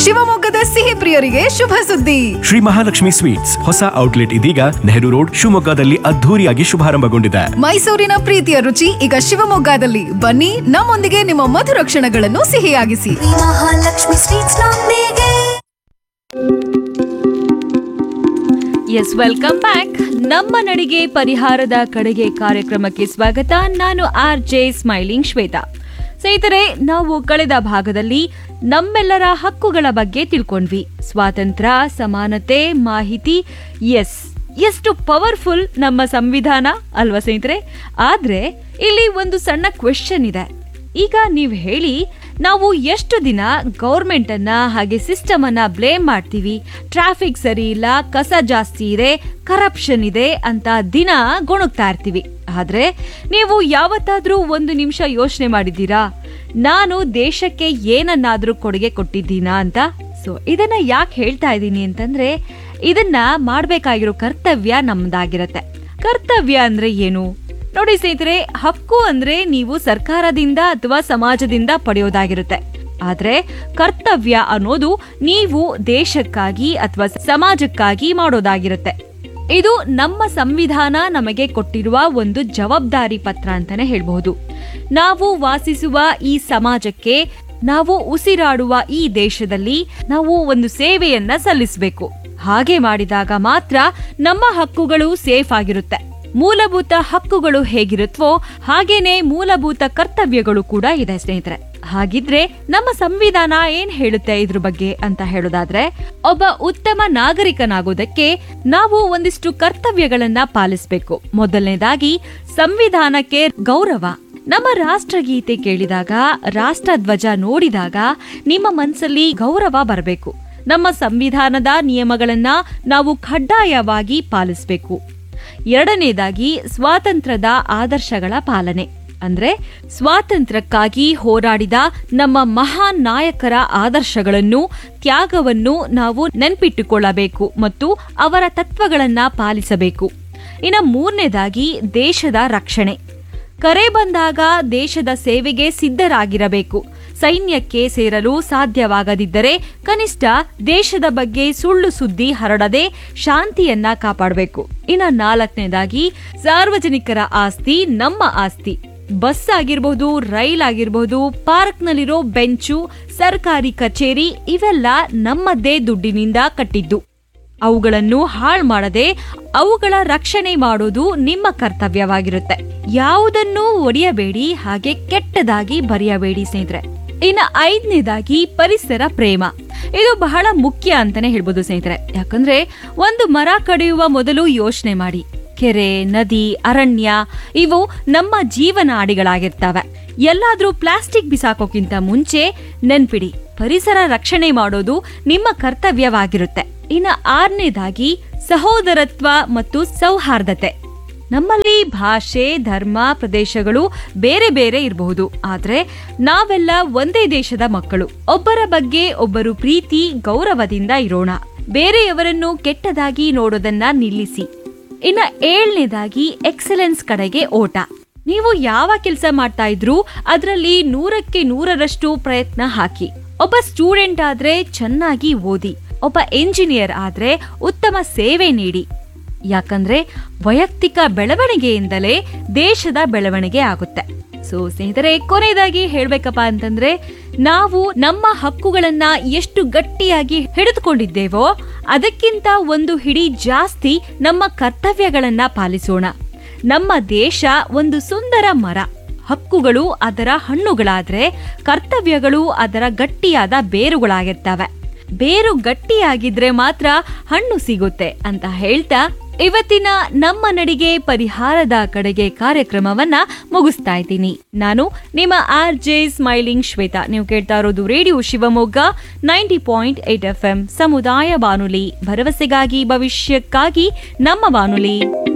ಶಿವಮೊಗ್ಗದ ಸಿಹಿ ಪ್ರಿಯರಿಗೆ ಶುಭ ಸುದ್ದಿ ಶ್ರೀ ಮಹಾಲಕ್ಷ್ಮಿ ಸ್ವೀಟ್ಸ್ ಹೊಸ ಔಟ್ಲೆಟ್ ಇದೀಗ ನೆಹರು ರೋಡ್ ಶಿವಮೊಗ್ಗದಲ್ಲಿ ಅದ್ಧೂರಿಯಾಗಿ ಶುಭಾರಂಭಗೊಂಡಿದೆ ಮೈಸೂರಿನ ಪ್ರೀತಿಯ ರುಚಿ ಈಗ ಶಿವಮೊಗ್ಗದಲ್ಲಿ ಬನ್ನಿ ನಮ್ಮೊಂದಿಗೆ ನಿಮ್ಮ ಮಧುರ ಕ್ಷಣಗಳನ್ನು ಸಿಹಿಯಾಗಿಸಿ ಮಹಾಲಕ್ಷ್ಮಿ ಸ್ವೀಟ್ಸ್ ನೊಂದಿಗೆ ಎಸ್ ವೆಲ್ಕಮ್ ಬ್ಯಾಕ್ ನಮ್ಮ ನಡಿಗೆ ಪರಿಹಾರದ ಕಡೆಗೆ ಕಾರ್ಯಕ್ರಮಕ್ಕೆ ಸ್ವಾಗತ ನಾನು ಆರ್ ಜೆ ಸ್ಮೈಲಿಂಗ್ ಶ್ವೇತಾ ಸ್ನೇಹಿತರೆ ನಾವು ಕಳೆದ ಭಾಗದಲ್ಲಿ ನಮ್ಮೆಲ್ಲರ ಹಕ್ಕುಗಳ ಬಗ್ಗೆ ತಿಳ್ಕೊಂಡ್ವಿ ಸ್ವಾತಂತ್ರ್ಯ ಸಮಾನತೆ ಮಾಹಿತಿ ಎಸ್ ಎಷ್ಟು ಪವರ್ಫುಲ್ ನಮ್ಮ ಸಂವಿಧಾನ ಅಲ್ವಾ ಸ್ನೇಹಿತರೆ ಆದ್ರೆ ಇಲ್ಲಿ ಒಂದು ಸಣ್ಣ ಕ್ವೆಶ್ಚನ್ ಇದೆ ಈಗ ನೀವು ಹೇಳಿ ನಾವು ಎಷ್ಟು ದಿನ ಗೌರ್ಮೆಂಟ್ ಅನ್ನ ಹಾಗೆ ಸಿಸ್ಟಮ್ ಅನ್ನ ಬ್ಲೇಮ್ ಮಾಡ್ತೀವಿ ಟ್ರಾಫಿಕ್ ಸರಿ ಇಲ್ಲ ಕಸ ಜಾಸ್ತಿ ಇದೆ ಕರಪ್ಷನ್ ಇದೆ ಅಂತ ದಿನ ಗೊಣಗ್ತಾ ಇರ್ತೀವಿ ಆದ್ರೆ ನೀವು ಯಾವತ್ತಾದ್ರೂ ಒಂದು ನಿಮಿಷ ಯೋಚನೆ ಮಾಡಿದ್ದೀರಾ ನಾನು ದೇಶಕ್ಕೆ ಏನನ್ನಾದ್ರೂ ಕೊಡುಗೆ ಕೊಟ್ಟಿದ್ದೀನಾ ಅಂತ ಸೊ ಇದನ್ನ ಯಾಕೆ ಹೇಳ್ತಾ ಇದ್ದೀನಿ ಅಂತಂದ್ರೆ ಇದನ್ನ ಮಾಡ್ಬೇಕಾಗಿರೋ ಕರ್ತವ್ಯ ನಮ್ದಾಗಿರತ್ತೆ ಕರ್ತವ್ಯ ಅಂದ್ರೆ ಏನು ನೋಡಿ ಸ್ನೇಹಿತರೆ ಹಕ್ಕು ಅಂದ್ರೆ ನೀವು ಸರ್ಕಾರದಿಂದ ಅಥವಾ ಸಮಾಜದಿಂದ ಪಡೆಯೋದಾಗಿರುತ್ತೆ ಆದ್ರೆ ಕರ್ತವ್ಯ ಅನ್ನೋದು ನೀವು ದೇಶಕ್ಕಾಗಿ ಅಥವಾ ಸಮಾಜಕ್ಕಾಗಿ ಮಾಡೋದಾಗಿರುತ್ತೆ ಇದು ನಮ್ಮ ಸಂವಿಧಾನ ನಮಗೆ ಕೊಟ್ಟಿರುವ ಒಂದು ಜವಾಬ್ದಾರಿ ಪತ್ರ ಅಂತಾನೆ ಹೇಳ್ಬಹುದು ನಾವು ವಾಸಿಸುವ ಈ ಸಮಾಜಕ್ಕೆ ನಾವು ಉಸಿರಾಡುವ ಈ ದೇಶದಲ್ಲಿ ನಾವು ಒಂದು ಸೇವೆಯನ್ನ ಸಲ್ಲಿಸಬೇಕು ಹಾಗೆ ಮಾಡಿದಾಗ ಮಾತ್ರ ನಮ್ಮ ಹಕ್ಕುಗಳು ಸೇಫ್ ಆಗಿರುತ್ತೆ ಮೂಲಭೂತ ಹಕ್ಕುಗಳು ಹೇಗಿರುತ್ತವೋ ಹಾಗೇನೆ ಮೂಲಭೂತ ಕರ್ತವ್ಯಗಳು ಕೂಡ ಇದೆ ಸ್ನೇಹಿತರೆ ಹಾಗಿದ್ರೆ ನಮ್ಮ ಸಂವಿಧಾನ ಏನ್ ಹೇಳುತ್ತೆ ಇದ್ರ ಬಗ್ಗೆ ಅಂತ ಹೇಳೋದಾದ್ರೆ ಒಬ್ಬ ಉತ್ತಮ ನಾಗರಿಕನಾಗೋದಕ್ಕೆ ನಾವು ಒಂದಿಷ್ಟು ಕರ್ತವ್ಯಗಳನ್ನ ಪಾಲಿಸಬೇಕು ಮೊದಲನೇದಾಗಿ ಸಂವಿಧಾನಕ್ಕೆ ಗೌರವ ನಮ್ಮ ರಾಷ್ಟ್ರಗೀತೆ ಕೇಳಿದಾಗ ರಾಷ್ಟ್ರಧ್ವಜ ನೋಡಿದಾಗ ನಿಮ್ಮ ಮನಸ್ಸಲ್ಲಿ ಗೌರವ ಬರಬೇಕು ನಮ್ಮ ಸಂವಿಧಾನದ ನಿಯಮಗಳನ್ನ ನಾವು ಕಡ್ಡಾಯವಾಗಿ ಪಾಲಿಸಬೇಕು ಎರಡನೇದಾಗಿ ಸ್ವಾತಂತ್ರ್ಯದ ಆದರ್ಶಗಳ ಪಾಲನೆ ಅಂದ್ರೆ ಸ್ವಾತಂತ್ರ್ಯಕ್ಕಾಗಿ ಹೋರಾಡಿದ ನಮ್ಮ ಮಹಾನ್ ನಾಯಕರ ಆದರ್ಶಗಳನ್ನು ತ್ಯಾಗವನ್ನು ನಾವು ನೆನ್ಪಿಟ್ಟುಕೊಳ್ಳಬೇಕು ಮತ್ತು ಅವರ ತತ್ವಗಳನ್ನ ಪಾಲಿಸಬೇಕು ಇನ್ನು ಮೂರನೇದಾಗಿ ದೇಶದ ರಕ್ಷಣೆ ಕರೆ ಬಂದಾಗ ದೇಶದ ಸೇವೆಗೆ ಸಿದ್ಧರಾಗಿರಬೇಕು ಸೈನ್ಯಕ್ಕೆ ಸೇರಲು ಸಾಧ್ಯವಾಗದಿದ್ದರೆ ಕನಿಷ್ಠ ದೇಶದ ಬಗ್ಗೆ ಸುಳ್ಳು ಸುದ್ದಿ ಹರಡದೆ ಶಾಂತಿಯನ್ನ ಕಾಪಾಡಬೇಕು ಇನ್ನು ನಾಲ್ಕನೇದಾಗಿ ಸಾರ್ವಜನಿಕರ ಆಸ್ತಿ ನಮ್ಮ ಆಸ್ತಿ ಬಸ್ ಆಗಿರಬಹುದು ರೈಲ್ ಆಗಿರಬಹುದು ಪಾರ್ಕ್ನಲ್ಲಿರೋ ಬೆಂಚು ಸರ್ಕಾರಿ ಕಚೇರಿ ಇವೆಲ್ಲ ನಮ್ಮದೇ ದುಡ್ಡಿನಿಂದ ಕಟ್ಟಿದ್ದು ಅವುಗಳನ್ನು ಹಾಳು ಮಾಡದೆ ಅವುಗಳ ರಕ್ಷಣೆ ಮಾಡೋದು ನಿಮ್ಮ ಕರ್ತವ್ಯವಾಗಿರುತ್ತೆ ಯಾವುದನ್ನು ಒಡೆಯಬೇಡಿ ಹಾಗೆ ಕೆಟ್ಟದಾಗಿ ಬರೆಯಬೇಡಿ ಸ್ನೇಹಿತರೆ ಇನ್ನು ಐದನೇದಾಗಿ ಪರಿಸರ ಪ್ರೇಮ ಇದು ಬಹಳ ಮುಖ್ಯ ಅಂತಾನೆ ಹೇಳ್ಬೋದು ಸ್ನೇಹಿತರೆ ಯಾಕಂದ್ರೆ ಒಂದು ಮರ ಕಡಿಯುವ ಮೊದಲು ಯೋಚನೆ ಮಾಡಿ ಕೆರೆ ನದಿ ಅರಣ್ಯ ಇವು ನಮ್ಮ ಜೀವನ ಆಡಿಗಳಾಗಿರ್ತವೆ ಎಲ್ಲಾದ್ರೂ ಪ್ಲಾಸ್ಟಿಕ್ ಬಿಸಾಕೋಕ್ಕಿಂತ ಮುಂಚೆ ನೆನ್ಪಿಡಿ ಪರಿಸರ ರಕ್ಷಣೆ ಮಾಡೋದು ನಿಮ್ಮ ಕರ್ತವ್ಯವಾಗಿರುತ್ತೆ ಇನ್ನು ಆರನೇದಾಗಿ ಸಹೋದರತ್ವ ಮತ್ತು ಸೌಹಾರ್ದತೆ ನಮ್ಮಲ್ಲಿ ಭಾಷೆ ಧರ್ಮ ಪ್ರದೇಶಗಳು ಬೇರೆ ಬೇರೆ ಇರಬಹುದು ಆದ್ರೆ ನಾವೆಲ್ಲ ಒಂದೇ ದೇಶದ ಮಕ್ಕಳು ಒಬ್ಬರ ಬಗ್ಗೆ ಒಬ್ಬರು ಪ್ರೀತಿ ಗೌರವದಿಂದ ಇರೋಣ ಬೇರೆಯವರನ್ನು ಕೆಟ್ಟದಾಗಿ ನೋಡೋದನ್ನ ನಿಲ್ಲಿಸಿ ಇನ್ನ ಏಳನೇದಾಗಿ ಎಕ್ಸಲೆನ್ಸ್ ಕಡೆಗೆ ಓಟ ನೀವು ಯಾವ ಕೆಲಸ ಮಾಡ್ತಾ ಇದ್ರೂ ಅದರಲ್ಲಿ ನೂರಕ್ಕೆ ನೂರರಷ್ಟು ಪ್ರಯತ್ನ ಹಾಕಿ ಒಬ್ಬ ಸ್ಟೂಡೆಂಟ್ ಆದ್ರೆ ಚೆನ್ನಾಗಿ ಓದಿ ಒಬ್ಬ ಎಂಜಿನಿಯರ್ ಆದ್ರೆ ಉತ್ತಮ ಸೇವೆ ನೀಡಿ ಯಾಕಂದ್ರೆ ವೈಯಕ್ತಿಕ ಬೆಳವಣಿಗೆಯಿಂದಲೇ ದೇಶದ ಬೆಳವಣಿಗೆ ಆಗುತ್ತೆ ಸೊ ಸ್ನೇಹಿತರೆ ಕೊನೆಯದಾಗಿ ಹೇಳ್ಬೇಕಪ್ಪ ಅಂತಂದ್ರೆ ನಾವು ನಮ್ಮ ಹಕ್ಕುಗಳನ್ನ ಎಷ್ಟು ಗಟ್ಟಿಯಾಗಿ ಹಿಡಿದುಕೊಂಡಿದ್ದೇವೋ ಅದಕ್ಕಿಂತ ಒಂದು ಹಿಡಿ ಜಾಸ್ತಿ ನಮ್ಮ ಕರ್ತವ್ಯಗಳನ್ನ ಪಾಲಿಸೋಣ ನಮ್ಮ ದೇಶ ಒಂದು ಸುಂದರ ಮರ ಹಕ್ಕುಗಳು ಅದರ ಹಣ್ಣುಗಳಾದ್ರೆ ಕರ್ತವ್ಯಗಳು ಅದರ ಗಟ್ಟಿಯಾದ ಬೇರುಗಳಾಗಿರ್ತವೆ ಬೇರು ಗಟ್ಟಿಯಾಗಿದ್ರೆ ಮಾತ್ರ ಹಣ್ಣು ಸಿಗುತ್ತೆ ಅಂತ ಹೇಳ್ತಾ ಇವತ್ತಿನ ನಮ್ಮ ನಡಿಗೆ ಪರಿಹಾರದ ಕಡೆಗೆ ಕಾರ್ಯಕ್ರಮವನ್ನ ಮುಗಿಸ್ತಾ ಇದ್ದೀನಿ ನಾನು ನಿಮ್ಮ ಆರ್ ಜೆ ಸ್ಮೈಲಿಂಗ್ ಶ್ವೇತಾ ನೀವು ಕೇಳ್ತಾ ಇರೋದು radio Shivamogga ninety point eight F M ಸಮುದಾಯ ಬಾನುಲಿ ಭರವಸೆಗಾಗಿ ಭವಿಷ್ಯಕ್ಕಾಗಿ ನಮ್ಮ ಬಾನುಲಿ